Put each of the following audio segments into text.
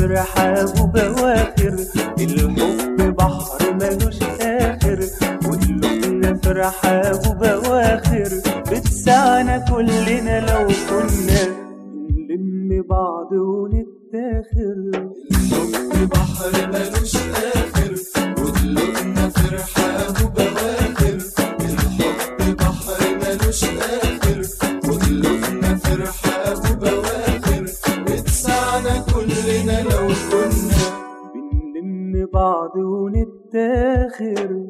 في رحاب وبواخر الحب بحر ملوش آخر وقلوبنا في رحاب وبواخر بتسعنا كلنا لو كنا نلم بعض ونتاخر الحب بحر ملوش آخر وقلوبنا في رحاب وبواخر الحب بحر ملوش آخر وقلوبنا في رحاب وبواخر بتسعنا كلنا لو كنا بنلم بعض ونتاخر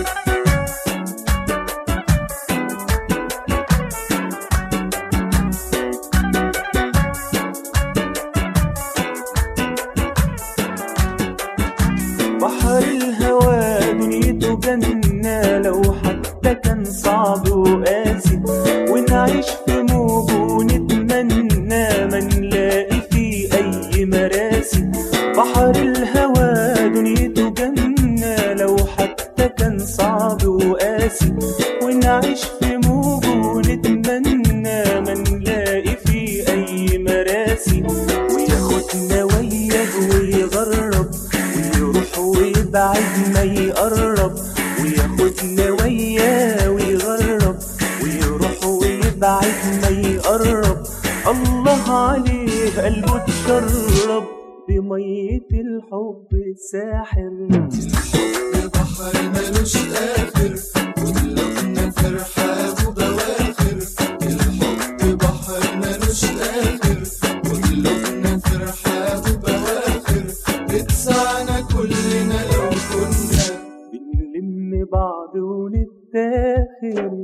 بحر الهوى دنيته جنة لو حتى كان صعب وقاسي ونعيش في موج ونتمنى ما نلاقي فيه أي مراسي بحر الهوى دنيته جنة لو حتى كان صعب وقاسي ونعيش في موج ونتمنى ما نلاقي فيه أي مراسي وياخدنا وياه ويغرب ويروح ويبعد ما يقرب وياخدنا وياه ويغرب ويروح ويبعد ما يقرب الله عليه قلبه اتشرب بمية الحب الساحر الحب بحر ملوش آخر وقلوبنا في رحاب وبواخر الحب بحر ملوش آخر وقلوبنا في رحاب وبواخر بتسعنا كلنا لو كنا بنلم بعض ونتاخر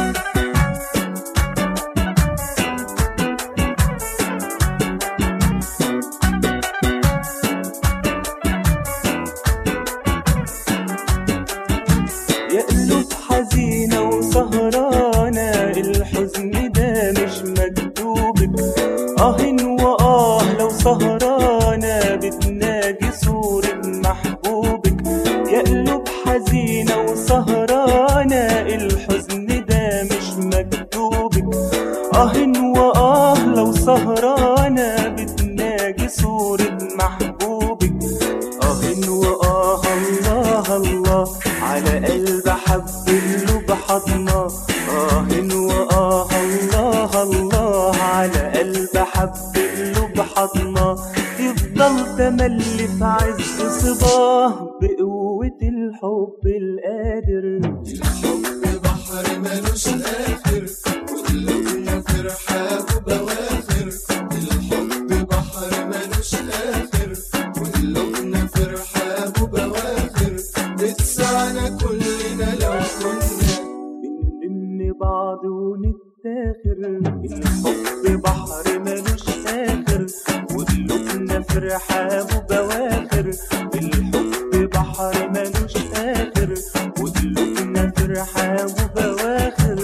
يا قلوب حزينة وسهرانة الحزن ده مش مكتوبك آه وآه لو سهرانة بتناجي صورة محبوبك يا قلوب حزينة وسهرانة الحزن ده مش مكتوبك آه وآه لو سهرانة بتناجي صورة محبوبك آه وآه الله الله على قلب حب قلوب حضنا آه وآه الله الله على قلب حب قلوب حضنا يفضل تملي في عز صباه بقوة الحب القادر الحب بحر ملوش آخر وقلوبنا في رحاب وبواخر الحب بحر ملوش آخر وقلوبنا في رحاب وبواخر بتسعنا كلنا لو كنا بنلم بعض ونتاخر الحب بحر ملوش آخر وقلوبنا في رحاب وبواخر الحب بحر ملوش آخر وقلوبنا في رحاب وبواخر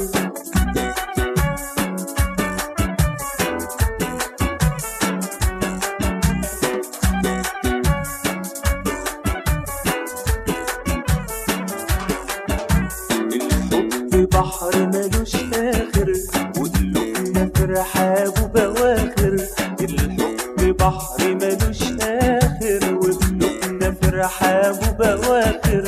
الحب بحر ملوش آخر وقلوبنا في رحاب وبواخر الحب بحر ملوش آخر وقلوبنا في رحاب وبواخر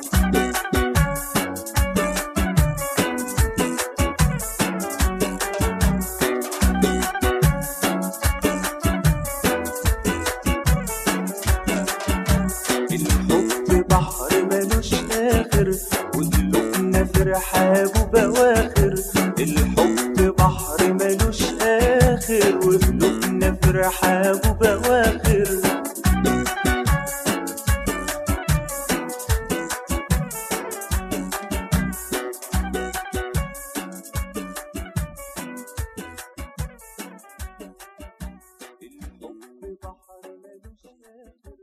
الحب بحر ملوش آخر وقلوبنا في رحاب وبواخر الحب بحر ملوش آخر وقلوبنا في رحاب وبواخر الحب بحر ملوش آخر